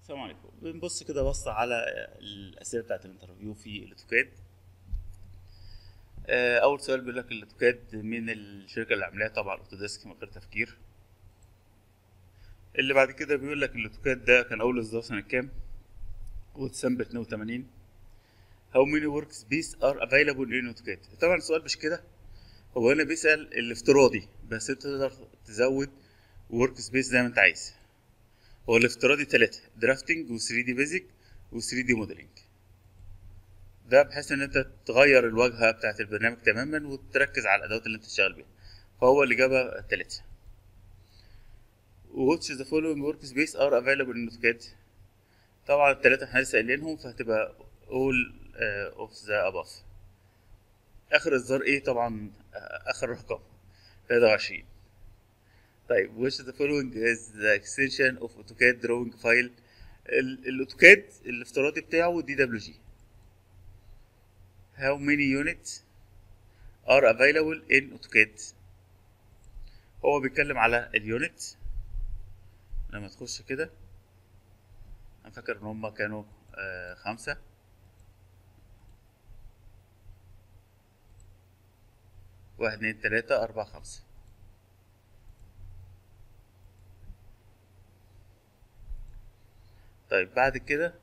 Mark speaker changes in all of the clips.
Speaker 1: السلام عليكم بنبص كده بص على الاسئله بتاعت الانترفيو في الاوتوكاد آه، اول سؤال بيقول لك الاوتوكاد مين الشركه اللي عاملاها طبعا اوتوديسك من غير تفكير اللي بعد كده بيقول لك الاوتوكاد ده كان اول اصدار سنه كام وديسمبر 82 How many workspace are available in AutoCAD طبعا السؤال مش كده هو هنا بيسأل الافتراضي بس انت تقدر تزود ورك سبيس زي ما انت عايز هو الافتراضي تلاتة درافتنج و 3 دي بيزك و 3 دي موديلنج ده بحيث ان انت تغير الواجهة بتاعت البرنامج تماما وتركز على الادوات اللي انت تشتغل بيها فهو الاجابة التلاتة which the following workspace are available in AutoCAD طبعا التلاتة احنا لسه قايلينهم فهتبقى all uh, of the above اخر اصدار ايه طبعا آه، اخر رقم 23 طيب which of the following is the extension of AutoCAD drawing file ال- الاوتوكاد الافتراضي بتاعه دي دبليو جي how many units are available in AutoCAD هو بيتكلم على اليونت لما تخش كده انا فاكر ان هما كانوا آه خمسة واحد اتنين تلاتة أربعة خمسة طيب بعد كده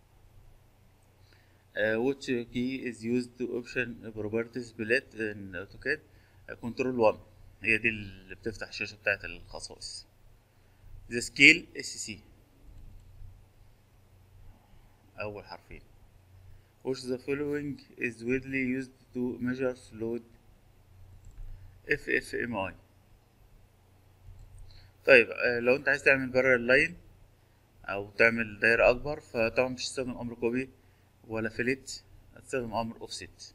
Speaker 1: uh, which key is used to option properties split in AutoCAD control 1 هي دي اللي بتفتح الشاشة بتاعت الخصائص the scale SC أول حرفين which the following is widely used to measure fluid FFMI طيب آه، لو انت عايز تعمل بره اللاين او تعمل دايرة اكبر فطبعا مش هتستخدم امر كوبي ولا فيليت هتستخدم امر اوفست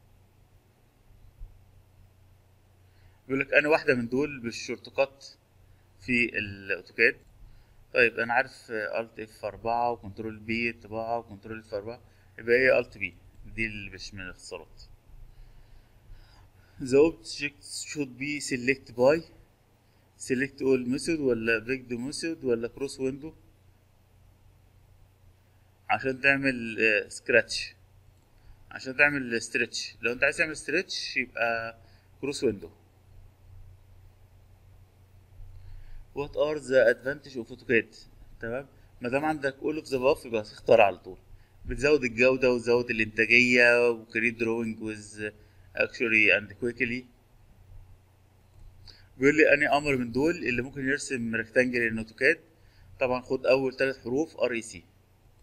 Speaker 1: بيقول لك انا واحدة من دول بالشورتكات في الاوتوكاد طيب انا عارف الت اف 4 وكنترول بي طباعة وكنترول اف 4 يبقى هي الت بي دي اللي مش من الاختصارات the object should be select by select all method ولا big method ولا cross window عشان تعمل سكراتش عشان تعمل ستريتش لو انت عايز تعمل ستريتش يبقى كروس ويندو what are the advantage of AutoCAD تمام ما دام عندك all of the above يبقى هتختار على طول بتزود الجودة وتزود الإنتاجية وكريت drawing with actually and quickly بيقول لي أنهي أمر من دول اللي ممكن يرسم ريكتانجل ان اوتوكاد طبعا خد أول ثلاث حروف ار اي سي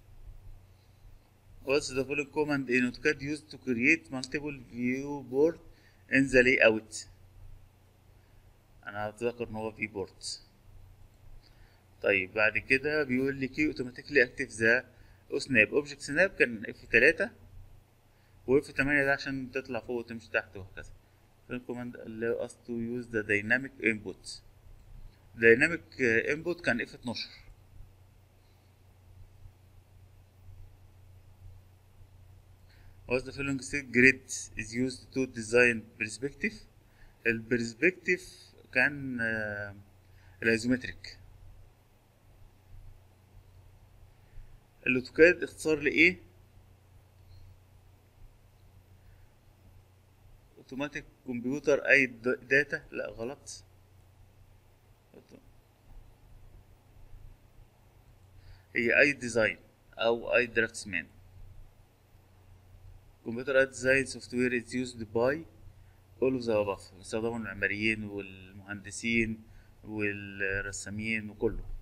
Speaker 1: What's the following command in AutoCAD used to create multiple viewport in the layout أنا أتذكر إن هو viewport طيب بعد كده بيقول لي كي اوتوماتيكلي اكتف ذا سناب اوبجكت سناب كان اف 3 و اف 8 ده عشان تطلع فوق وتمشي تحت وهكذا الكوماند allow us to use the dynamic input dynamic input كان اف 12 What's the following state grid is used to design perspective البرسبكتيف كان آه، الايزومتريك الاوتوكاد اختصار لايه اوتوماتيك كمبيوتر اي داتا لا غلط هي اي ديزاين او اي درافتسمان كمبيوتر اي ديزاين سوفت وير از يوزد باي all of the above بيستخدموا المعماريين والمهندسين والرسامين وكله